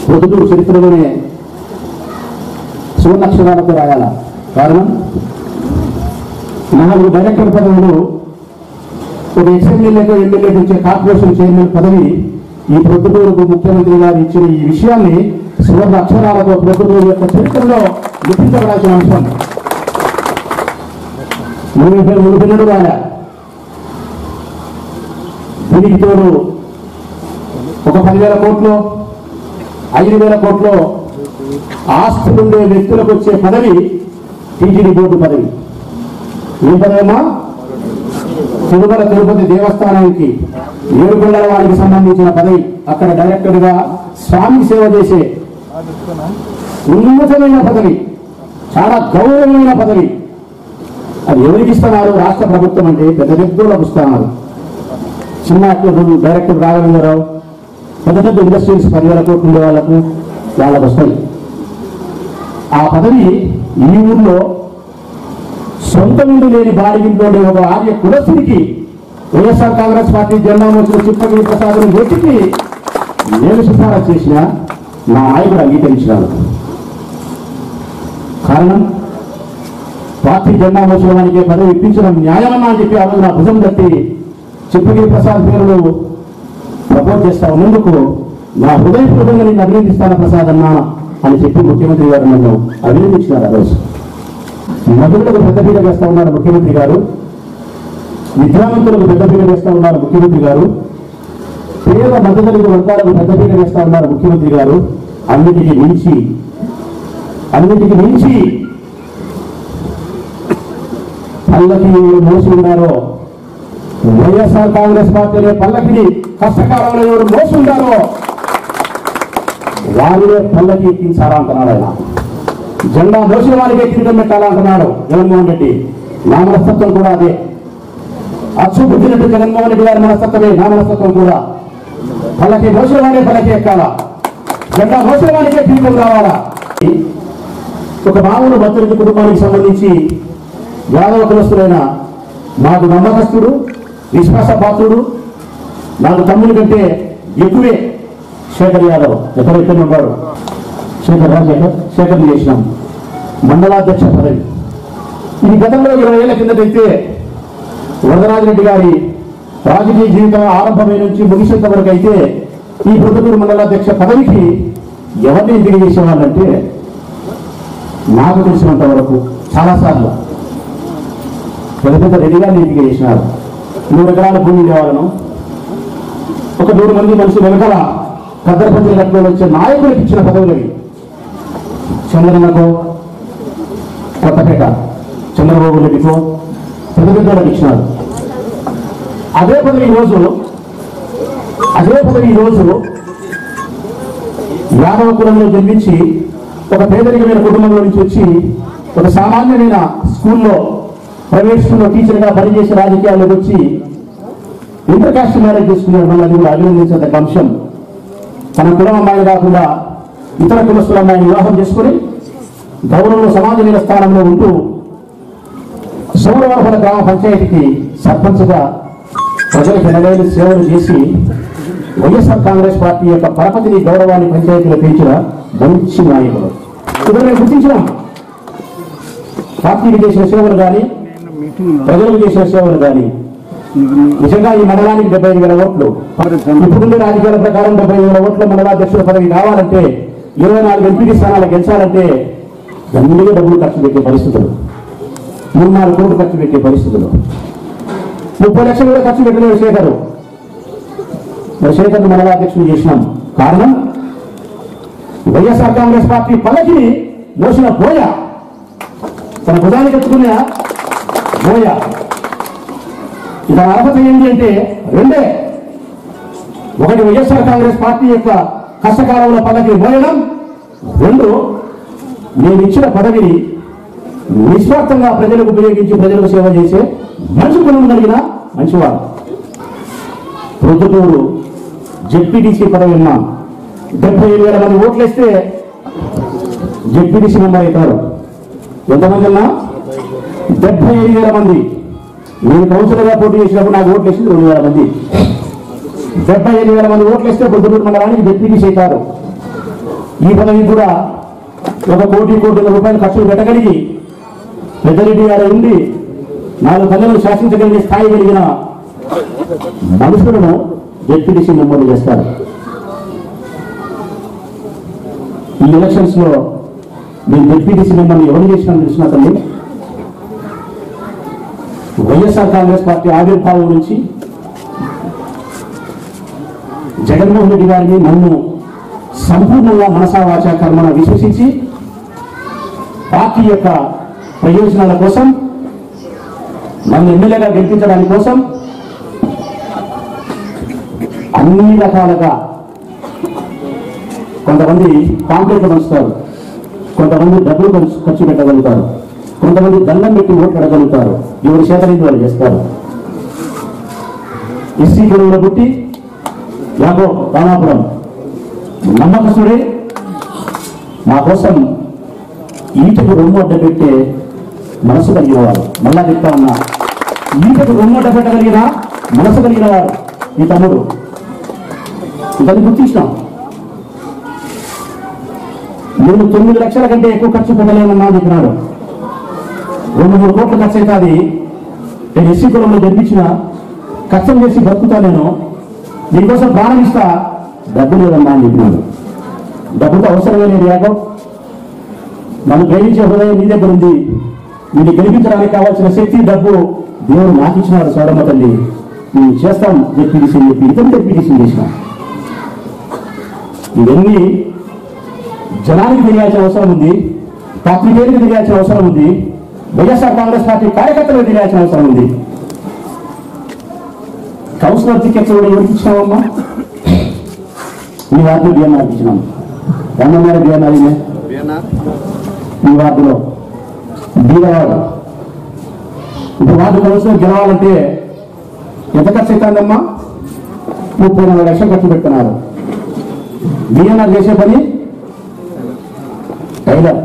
పొద్దుటూరు చరిత్రలోనే సువర్ణక్షరాలతో రాయాల కారణం నాలుగు డైరెక్టర్ పదవులు ఒక ఎక్స్ఎమ్మెల్యేగా ఎమ్మెల్యేకి ఇచ్చే కార్పొరేషన్ చైర్మన్ పదవి ఈ ప్రొద్దుటూరుకు ముఖ్యమంత్రి గారు ఇచ్చిన ఈ విషయాన్ని సువర్ణ అక్షరాలతో ప్రొద్దుటూరు యొక్క చరిత్రలో లిఖించబడాల్సిన అంశం మూడు పేరు మూడు పిల్లలు రాలే దీనికి తోడు ఒక పదివేల కోట్లు ఐదు వేల కోట్లు ఆస్తులుండే వ్యక్తులకు వచ్చే పదవి టీటీడీ బోర్డు పదవి ఏ పదవేమా తిరుమల తిరుపతి దేవస్థానానికి ఏడుకొండల వారికి సంబంధించిన పదవి అక్కడ డైరెక్టర్ గా స్వామి సేవ చేసే ఉన్నతమైన పదవి చాలా గౌరవమైన పదవి అది ఎవరికి ఇస్తున్నారు రాష్ట్ర ప్రభుత్వం అంటే పెద్ద పెద్దోళ్ళకు ఇస్తున్నారు చిన్న యాక్టర్లు డైరెక్టర్ రాఘవేంద్రరావు పెద్ద పెద్ద ఇండస్ట్రీస్ పదివేల కోట్లు ఉండే వాళ్ళకు వాళ్ళకు వస్తాయి ఆ పదవి ఈ ఊర్లో సొంత ఇల్లు లేని బాడిగింట్లో ఉండే ఒక ఆర్య కులస్తుడికి వైఎస్ఆర్ కాంగ్రెస్ పార్టీ జెండా మోసిన చిప్పగిరి ప్రసాద్ వ్యక్తికి నేను సిఫారసు చేసిన నా నాయకుడు అంగీకరించినాడు కారణం పార్టీ జెండా మోసిన వానికి పదవి ఇప్పించడం న్యాయమన్నా అని చెప్పి ఆ రోజు నా భుజం తట్టి చిప్పగిరి ప్రసాద్ పేరును ప్రపోజ్ చేస్తా ఉన్నందుకు నా హృదయపూర్వకంగా నేను అభినందిస్తాను ప్రసాద్ అన్నా అని చెప్పి ముఖ్యమంత్రి గారు నన్ను అభినందించినారు ఆ రోజు మధువులకు పెద్దపీట వేస్తా ఉన్నారు ముఖ్యమంత్రి గారు విద్యావంతులకు పెద్దపీట వేస్తా ఉన్నారు ముఖ్యమంత్రి గారు పేద మధ్యతరగతి వర్గాలకు పెద్దపీట వేస్తా ఉన్నారు ముఖ్యమంత్రి గారు అన్నిటికీ మించి అన్నిటికీ మించి పల్లకి ఎవరు మోసి ఉన్నారో వైఎస్ఆర్ కాంగ్రెస్ పార్టీ అనే పల్లకిని కష్టకాలంలో ఎవరు మోసి ఉన్నారో వారినే పల్లకి ఎక్కించారా అంటున్నాడు ఆయన జెండా మోసిన వారికి ఎక్కించడం పెట్టాలా అంటున్నాడు జగన్మోహన్ రెడ్డి నా మనస్తత్వం కూడా అదే అచ్చు బుద్ధినట్టు జగన్మోహన్ రెడ్డి గారి మనస్తత్వమే నా మనస్తత్వం కూడా పల్లకి మోసిన వాడే పల్లకి ఎక్కాలా జెండా మోసిన వారికే పీకులు రావాలా ఒక మామూలు మధ్యవర్తి కుటుంబానికి సంబంధించి యాదవ కులస్తులైన నాకు నమ్మకస్తుడు విశ్వాసపాత్రుడు నాకు తమ్ముని కంటే ఎక్కువే శేఖర్ యాదవ్ ఎక్కడ ఎక్కడ ఉన్నాడు శేఖర్ రాజశేఖర్ శేఖర్ చేసినాం మండలాధ్యక్ష పదవి ఇది గతంలో ఇరవై ఏళ్ల కిందటైతే వరదరాజరెడ్డి గారి రాజకీయ జీవితం ఆరంభమైన నుంచి ముగిసేంత వరకు అయితే ఈ పొద్దుటూరు మండలాధ్యక్ష పదవికి ఎవరిని ఎంపిక చేసేవాళ్ళంటే నాకు తెలిసినంత వరకు చాలాసార్లు పెద్ద పెద్ద రెడ్డి గారిని ఎంపిక చేసినారు నూరు ఎకరాల భూమి ఉండేవాళ్ళను ఒక నూరు మంది మనుషులు వెనకాల కద్దరపతి కట్టుకొని వచ్చే నాయకులకు ఇచ్చిన పదవులవి చంద్రన్నకో కొత్తపేట చంద్రబాబు రెడ్డికో పెద్ద పెద్దలకు ఇచ్చినారు అదే పదవి ఈ రోజు అదే పదవి ఈ రోజు యాదవ కులంలో జన్మించి ఒక పేదరికమైన కుటుంబంలో నుంచి వచ్చి ఒక సామాన్యమైన స్కూల్లో ప్రైవేట్ స్కూల్లో టీచర్గా పనిచేసి రాజకీయాల్లోకి వచ్చి ఇంటర్ కాస్ట్ మ్యారేజ్ చేసుకున్నాడు మళ్ళీ అది కూడా అభినందించదగ్గ అంశం తన కులం అమ్మాయి కాకుండా ఇతర కులస్తుల అమ్మాయిని వివాహం చేసుకుని గౌరవంలో సమాజమైన స్థానంలో ఉంటూ సౌరవరపల గ్రామ పంచాయతీకి సర్పంచ్గా ప్రజలకు ఎనలేని సేవలు చేసి వైఎస్ఆర్ కాంగ్రెస్ పార్టీ యొక్క పరపతిని గౌరవాన్ని పంచాయతీలో పెంచిన మంచి నాయకుడు ఇప్పుడు మేము గుర్తించినాం పార్టీకి చేసిన సేవలు కానీ ప్రజలకు చేసిన సేవలు కానీ నిజంగా ఈ మండలానికి డెబ్బై ఐదు వేల ఓట్లు ఇప్పుడున్న రాజకీయాల ప్రకారం డెబ్బై ఐదు వేల ఓట్ల మండలాధ్యక్షుల పదవి కావాలంటే ఇరవై నాలుగు ఎంపీటీ స్థానాలు గెలిచాలంటే ఎనిమిది డబ్బులు ఖర్చు పెట్టే పరిస్థితులు మూడు నాలుగు కోట్లు ఖర్చు పెట్టే పరిస్థితులు ముప్పై లక్షలు కూడా ఖర్చు పెట్టలేదు శేఖరు మరి శేఖర్ను మండలాధ్యక్షులు చేసినాం కారణం వైఎస్ఆర్ కాంగ్రెస్ పార్టీ పల్లకి మోసిన బోయ తన భుజానికి ఎత్తుకున్న బోయ ఇక అర్హత ఏంటి అంటే రెండే ఒకటి వైఎస్ఆర్ కాంగ్రెస్ పార్టీ యొక్క కష్టకాలంలో పదవిని మోయడం రెండు నేను ఇచ్చిన పదవిని నిస్వార్థంగా ప్రజలకు ఉపయోగించి ప్రజలకు సేవ చేసే మంచి గుణం కలిగిన మంచివాడు ప్రొద్దుటూరు జెడ్పీటీసీ పదవి ఉన్నా డెబ్బై ఐదు వేల మంది ఓట్లేస్తే జెడ్పీటీసీ మెంబర్ అవుతారు ఎంతమంది ఉన్నా డెబ్బై ఐదు వేల మంది నేను కౌన్సిలర్గా పోటీ చేసినప్పుడు నాకు ఓట్లు వేసింది రెండు వేల మంది డెబ్బై ఐదు వేల మంది ఓట్లు వేస్తే పొద్దుటూరు మండలానికి డిప్యూటీ అవుతారు ఈ పదవి కూడా ఒక కోటి కోట్ల రూపాయలు ఖర్చులు పెట్టగలిగి పెద్దరెడ్డి గారు ఉండి నాలుగు పనులను శాసించగలిగే స్థాయి కలిగిన మనుషులను జెడ్పీటీసీ మెంబర్లు చేస్తారు ఈ ఎలక్షన్స్ లో మీరు జెడ్పీటీసీ మెంబర్ని ఎవరు చేసినా తెలిసిన తల్లి వైఎస్ఆర్ కాంగ్రెస్ పార్టీ ఆవిర్భావం నుంచి జగన్మోహన్ రెడ్డి గారిని నన్ను సంపూర్ణంగా మనసా వాచా కర్మన విశ్వసించి పార్టీ యొక్క ప్రయోజనాల కోసం నన్ను ఎమ్మెల్యేగా గెలిపించడానికి కోసం అన్ని రకాలుగా కొంతమంది పాంప్లెట్లు పంచుతారు కొంతమంది డబ్బులు ఖర్చు- ఖర్చు పెట్టగలుగుతారు కొంతమంది దండం పెట్టి ఓట్లు అడగలుగుతారు ఎవరి చేతనైంది వాళ్ళు చేస్తారు ఎస్సీ కులంలో పుట్టి యాగో రామాపురం నమ్మకస్తుడే మా కోసం ఈటకు రొమ్ము అడ్డ పెట్టే మనసు కలిగిన వారు మళ్ళా చెప్తా ఉన్నా ఈటకు రొమ్ము అడ్డ పెట్టగలిగిన మనసు కలిగిన వారు ఈ తమ్ముడు ఇదని గుర్తించినాం నేను తొమ్మిది లక్షల కంటే ఎక్కువ ఖర్చు పెట్టలేనన్నా చెప్పినాడు రెండు మూడు కోట్ల ఖర్చు అవుతుంది నేను ఎస్సీ కులంలో జన్మించిన కష్టం చేసి బతుకుతా నేను నీకోసం ప్రాణం ఇస్తా డబ్బు లేదమ్మా అని చెప్పినాడు డబ్బుతో అవసరమే లేదు యాగో నన్ను ప్రేమించే హృదయం నీ దగ్గర ఉంది నిన్ను గెలిపించడానికి కావాల్సిన శక్తి డబ్బు దేవుడు నాకు ఇచ్చినాడు సోడమ్మ తల్లి నేను చేస్తాం జెడ్పీటీసీ చెప్పి ఇతను జెడ్పీటీసీ చేసిన ఇవన్నీ జనానికి తెలియాల్సిన అవసరం ఉంది పాత్రికేయులకు తెలియాల్సిన అవసరం ఉంది వైఎస్ఆర్ కాంగ్రెస్ పార్టీ కార్యకర్తలకు తెలియాల్సిన అవసరం ఉంది కౌన్సిలర్ టికెట్స్ కూడా ఎవరికి ఇచ్చినామమ్మా ఈ వార్డులో బిఎన్ఆర్ ఇచ్చినాం ఎంఎన్ఆర్ బిఎన్ఆర్ ఈ వార్డులో బీదవాడు ఇప్పుడు వార్డు కౌన్సిలర్ గెలవాలంటే ఎంత ఖర్చు అవుతుందమ్మా ముప్పై నలభై లక్షలు ఖర్చు పెడుతున్నారు బిఎన్ఆర్ చేసే పని టైలర్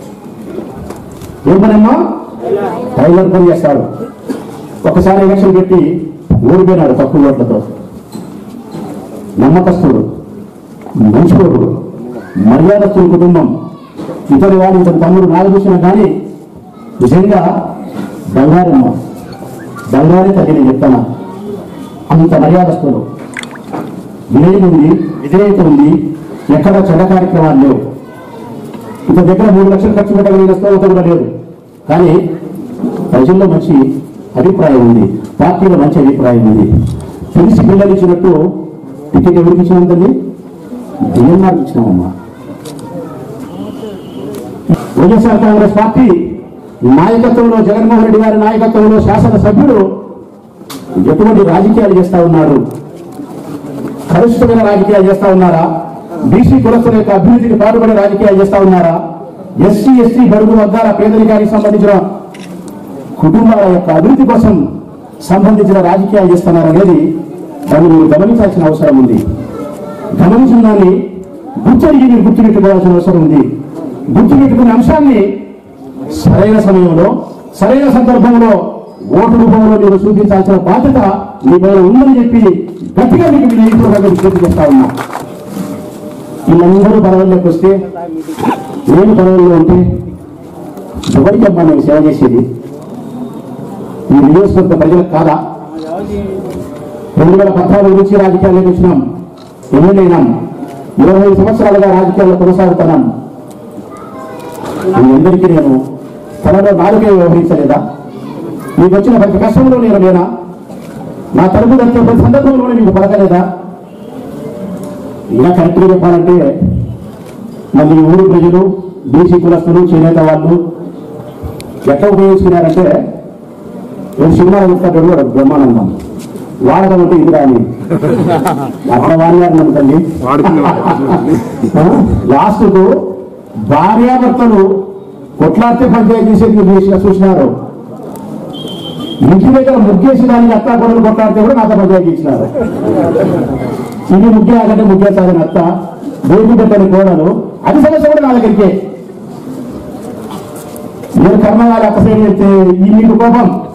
ఏం పనమ్మా టైలర్ పని చేస్తాడు ఒకసారి ఎలక్షన్ పెట్టి ఓడిపోయినాడు తక్కువ ఓట్లతో నమ్మకస్తుడు మంచివాడు మర్యాదస్తుడు కుటుంబం ఇతని వాడు ఇతని తమ్ముడు నాకు చూసినా కానీ నిజంగా బంగారమ్మ బంగారే తల్లి నేను చెప్తాను అంత మర్యాదస్తుడు వినయం ఉంది విధేయత ఉంది ఎక్కడ చెడ్డ కార్యక్రమాలు లేవు ఇంత దగ్గర మూడు లక్షలు ఖర్చు పెట్టగలిగిన స్తోమత కూడా లేదు కానీ ప్రజల్లో మంచి అభిప్రాయం ఉంది పార్టీలో మంచి అభిప్రాయం ఉంది తెలిసి పిల్లలు ఇచ్చినట్టు టికెట్ ఎవరికి ఇచ్చినంతది డిఎన్ఆర్కి ఇచ్చినామమ్మా వైఎస్ఆర్ కాంగ్రెస్ పార్టీ నాయకత్వంలో జగన్మోహన్ రెడ్డి గారి నాయకత్వంలో శాసనసభ్యుడు ఎటువంటి రాజకీయాలు చేస్తా ఉన్నాడు కలుషితమైన రాజకీయాలు చేస్తా ఉన్నారా బీసీ కులస్తుల యొక్క అభివృద్ధికి పాటుపడే రాజకీయాలు చేస్తా ఉన్నారా ఎస్సీ ఎస్టీ బడుగు వర్గాల పేదరికానికి సంబంధించిన కుటుంబాల యొక్క అభివృద్ధి కోసం సంబంధించిన రాజకీయాలు చేస్తున్నారు అనేది దాన్ని మీరు గమనించాల్సిన అవసరం ఉంది గమనించిన దాన్ని గుర్తెరిగి మీరు గుర్తుపెట్టుకోవాల్సిన అవసరం ఉంది గుర్తుపెట్టుకునే అంశాన్ని సరైన సమయంలో సరైన సందర్భంలో ఓటు రూపంలో మీరు చూపించాల్సిన బాధ్యత మీ పైన ఉందని చెప్పి గట్టిగా మీకు వినియోగపూర్వకంగా విజ్ఞప్తి చేస్తా ఉన్నా వీళ్ళందరూ పదవుల్లోకి వస్తే నేను పదవుల్లో ఉంటే ఎవరికి అమ్మా నేను సేవ చేసేది ఈ నియోజకవర్గ ప్రజలకు కాదా రెండు వేల పద్నాలుగు నుంచి రాజకీయాల్లోకి వచ్చినాం ఎమ్మెల్యేనాం ఇరవై ఐదు సంవత్సరాలుగా రాజకీయాల్లో కొనసాగుతున్నాం మీ అందరికీ నేను తనలో నాలుగే వ్యవహరించలేదా మీకు వచ్చిన ప్రతి కష్టంలో నేను లేనా నా తరపు వచ్చే ప్రతి సందర్భంలోనే మీకు పలకలేదా ఇలా కరెక్ట్గా చెప్పాలంటే మళ్ళీ ఈ ఊరు ప్రజలు బీసీ కులస్తులు చేనేత వాళ్ళు ఎట్లా ఉపయోగించుకున్నారంటే నేను సినిమాలో చెప్తాడు వాడు బ్రహ్మానందం వాడకం అంటే ఇది రాని అక్కడ వాడి గారు నన్ను తల్లి లాస్ట్ కు భార్యాభర్తలు కొట్లాడితే పంచాయతీ చేసేది మీరు చేసిన చూసినారు ఇంటి దగ్గర ముగ్గేసి దానికి అత్త కొడుకు కొట్లాడితే కూడా నాతో పంచాయతీ ఇచ్చినారు ఇది ముగ్గే ఆకంటే ముగ్గేస్తారని అత్త బేబీ పెట్టని కోడలు అది సమస్య కూడా నా దగ్గరికే నేను కర్మగాలి అక్క సైడ్ చెప్తే ఈ మీకు కోపం